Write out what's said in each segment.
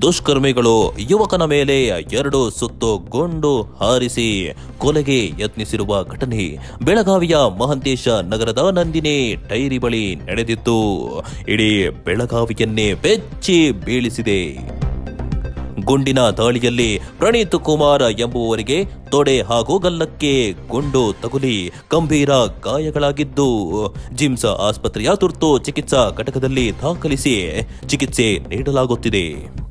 ದುಷ್ಕರ್ಮಿಗಳು ಯುವಕನ ಮೇಲೆ ಎರಡು ಸುತ್ತು ಗುಂಡು ಹಾರಿಸಿ ಕೊಲೆಗೆ ಯತ್ನಿಸಿರುವ ಘಟನೆ ಬೆಳಗಾವಿಯ ಮಹಂತೇಶ ನಗರದ ನಂದಿನಿ ಡೈರಿ ಬಳಿ ನಡೆದಿತ್ತು ಇಡೀ ಬೆಳಗಾವಿಯನ್ನೇ ಬೆಚ್ಚಿ ಬೀಳಿಸಿದೆ ಗುಂಡಿನ ದಾಳಿಯಲ್ಲಿ ಪ್ರಣೀತ್ ಕುಮಾರ್ ಎಂಬುವವರಿಗೆ ತೊಡೆ ಹಾಗೂ ಗಲ್ಲಕ್ಕೆ ಗುಂಡು ತಗುಲಿ ಗಂಭೀರ ಗಾಯಗಳಾಗಿದ್ದು ಜಿಮ್ಸ್ ಆಸ್ಪತ್ರೆಯ ತುರ್ತು ಚಿಕಿತ್ಸಾ ಘಟಕದಲ್ಲಿ ದಾಖಲಿಸಿ ಚಿಕಿತ್ಸೆ ನೀಡಲಾಗುತ್ತಿದೆ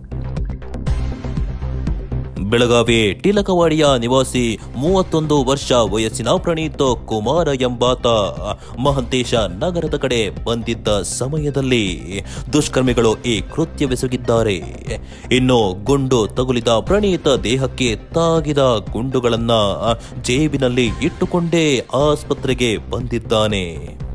ಬೆಳಗಾವಿ ಟಿಲಕವಾಡಿಯ ನಿವಾಸಿ ಮೂವತ್ತೊಂದು ವರ್ಷ ವಯಸ್ಸಿನ ಪ್ರಣೀತ್ ಕುಮಾರ ಎಂಬಾತ ಮಹಂತೇಶ ನಗರದ ಕಡೆ ಬಂದಿದ್ದ ಸಮಯದಲ್ಲಿ ದುಷ್ಕರ್ಮಿಗಳು ಈ ಕೃತ್ಯವೆಸಗಿದ್ದಾರೆ ಇನ್ನು ಗುಂಡು ತಗುಲಿದ ಪ್ರಣೀತ್ ದೇಹಕ್ಕೆ ತಾಗಿದ ಗುಂಡುಗಳನ್ನ ಜೇಬಿನಲ್ಲಿ ಇಟ್ಟುಕೊಂಡೇ ಆಸ್ಪತ್ರೆಗೆ ಬಂದಿದ್ದಾನೆ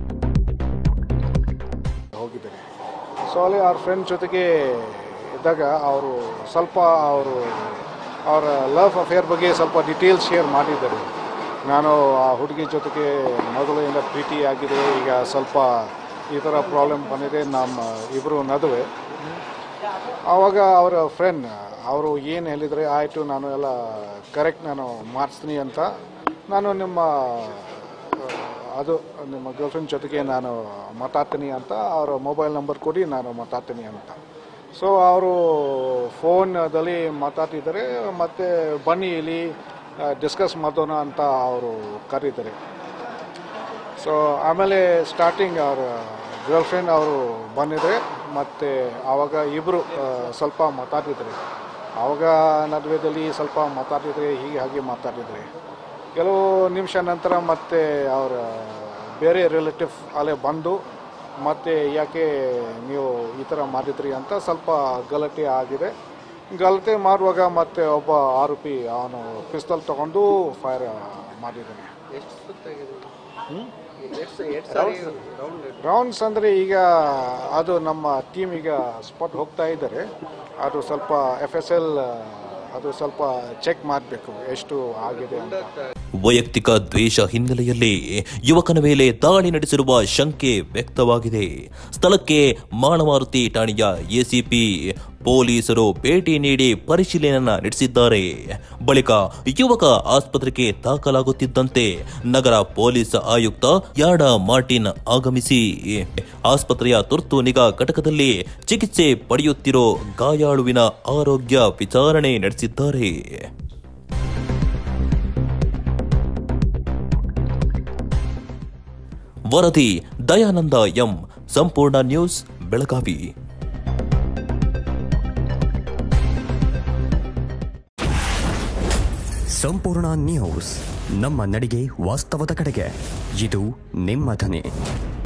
ಹೋಗಿದ್ದಾರೆ ಸೊ ಅಲ್ಲಿ ಅವ್ರ ಫ್ರೆಂಡ್ ಜೊತೆಗೆ ಇದ್ದಾಗ ಅವರು ಸ್ವಲ್ಪ ಅವರು ಅವರ ಲವ್ ಅಫೇರ್ ಬಗ್ಗೆ ಸ್ವಲ್ಪ ಡೀಟೇಲ್ಸ್ ಶೇರ್ ಮಾಡಿದ್ದಾರೆ ನಾನು ಆ ಹುಡುಗಿ ಜೊತೆಗೆ ಮೊದಲಿಂದ ಪ್ರೀತಿ ಆಗಿದೆ ಈಗ ಸ್ವಲ್ಪ ಈ ಥರ ಪ್ರಾಬ್ಲಮ್ ಬಂದಿದೆ ನಮ್ಮ ಇಬ್ಬರು ನಡುವೆ ಆವಾಗ ಅವರ ಫ್ರೆಂಡ್ ಅವರು ಏನು ಹೇಳಿದರೆ ಆಯಿತು ನಾನು ಎಲ್ಲ ಕರೆಕ್ಟ್ ನಾನು ಮಾಡಿಸ್ತೀನಿ ಅಂತ ನಾನು ನಿಮ್ಮ ಅದು ನಿಮ್ಮ ಗರ್ಲ್ಫ್ರೆಂಡ್ ಜೊತೆಗೆ ನಾನು ಮಾತಾಡ್ತೀನಿ ಅಂತ ಅವರ ಮೊಬೈಲ್ ನಂಬರ್ ಕೊಡಿ ನಾನು ಮಾತಾಡ್ತೀನಿ ಅಂತ ಸೊ ಅವರು ಫೋನ್ದಲ್ಲಿ ಮಾತಾಡ್ತಿದ್ದಾರೆ ಮತ್ತು ಬನ್ನಿ ಇಲ್ಲಿ ಡಿಸ್ಕಸ್ ಮಾಡೋಣ ಅಂತ ಅವರು ಕರೀತಾರೆ ಸೊ ಆಮೇಲೆ ಸ್ಟಾರ್ಟಿಂಗ್ ಅವ್ರ ಗರ್ಲ್ಫ್ರೆಂಡ್ ಅವರು ಬಂದಿದ್ರೆ ಮತ್ತು ಆವಾಗ ಇಬ್ಬರು ಸ್ವಲ್ಪ ಮಾತಾಡ್ತಿದ್ರು ಆವಾಗ ನಡುವೆದಲ್ಲಿ ಸ್ವಲ್ಪ ಮಾತಾಡ್ತಿದ್ರೆ ಹೀಗೆ ಹಾಗೆ ಮಾತಾಡಿದ್ರೆ ಕೆಲವು ನಿಮಿಷ ನಂತರ ಮತ್ತೆ ಅವರ ಬೇರೆ ರಿಲೇಟಿವ್ ಅಲ್ಲೇ ಬಂದು ಮತ್ತೆ ಯಾಕೆ ನೀವು ಈ ಥರ ಮಾಡಿದ್ರಿ ಅಂತ ಸ್ವಲ್ಪ ಗಲಾಟೆ ಆಗಿದೆ ಗಲಾಟೆ ಮಾಡುವಾಗ ಮತ್ತೆ ಒಬ್ಬ ಆರೋಪಿ ಅವನು ಪಿಸ್ತಲ್ ತಗೊಂಡು ಫೈರ್ ಮಾಡಿದ್ದಾನೆ ರೌಂಡ್ಸ್ ಅಂದರೆ ಈಗ ಅದು ನಮ್ಮ ಟೀಮ್ ಈಗ ಸ್ಪಾಟ್ ಹೋಗ್ತಾ ಇದ್ದಾರೆ ಅದು ಸ್ವಲ್ಪ ಎಫ್ ಎಸ್ ಎಲ್ ಅದು ಸ್ವಲ್ಪ ಚೆಕ್ ಮಾಡಬೇಕು ಎಷ್ಟು ಆಗಿದೆ ಅಂತ ವೈಯಕ್ತಿಕ ದ್ವೇಷ ಹಿನ್ನೆಲೆಯಲ್ಲಿ ಯುವಕನ ಮೇಲೆ ದಾಳಿ ನಡೆಸಿರುವ ಶಂಕೆ ವ್ಯಕ್ತವಾಗಿದೆ ಸ್ಥಳಕ್ಕೆ ಮಾನಮಾರುತಿ ಠಾಣೆಯ ಎಸಿಪಿ ಪೊಲೀಸರು ಭೇಟಿ ನೀಡಿ ಪರಿಶೀಲನೆ ನಡೆಸಿದ್ದಾರೆ ಬಳಿಕ ಯುವಕ ಆಸ್ಪತ್ರೆಗೆ ದಾಖಲಾಗುತ್ತಿದ್ದಂತೆ ನಗರ ಪೊಲೀಸ್ ಆಯುಕ್ತ ಯಾಡ ಮಾರ್ಟಿನ್ ಆಗಮಿಸಿ ಆಸ್ಪತ್ರೆಯ ತುರ್ತು ನಿಗಾ ಘಟಕದಲ್ಲಿ ಚಿಕಿತ್ಸೆ ಪಡೆಯುತ್ತಿರೋ ಗಾಯಾಳುವಿನ ಆರೋಗ್ಯ ವಿಚಾರಣೆ ನಡೆಸಿದ್ದಾರೆ ವರದಿ Dayananda M Sampoorna news Belagavi Sampoorna news ನಮ್ಮ ನಡಿಗೆ ವಾಸ್ತವದ ಕಡೆಗೆ ಇದು ನಿಮ್ಮ ಧ್ವನಿ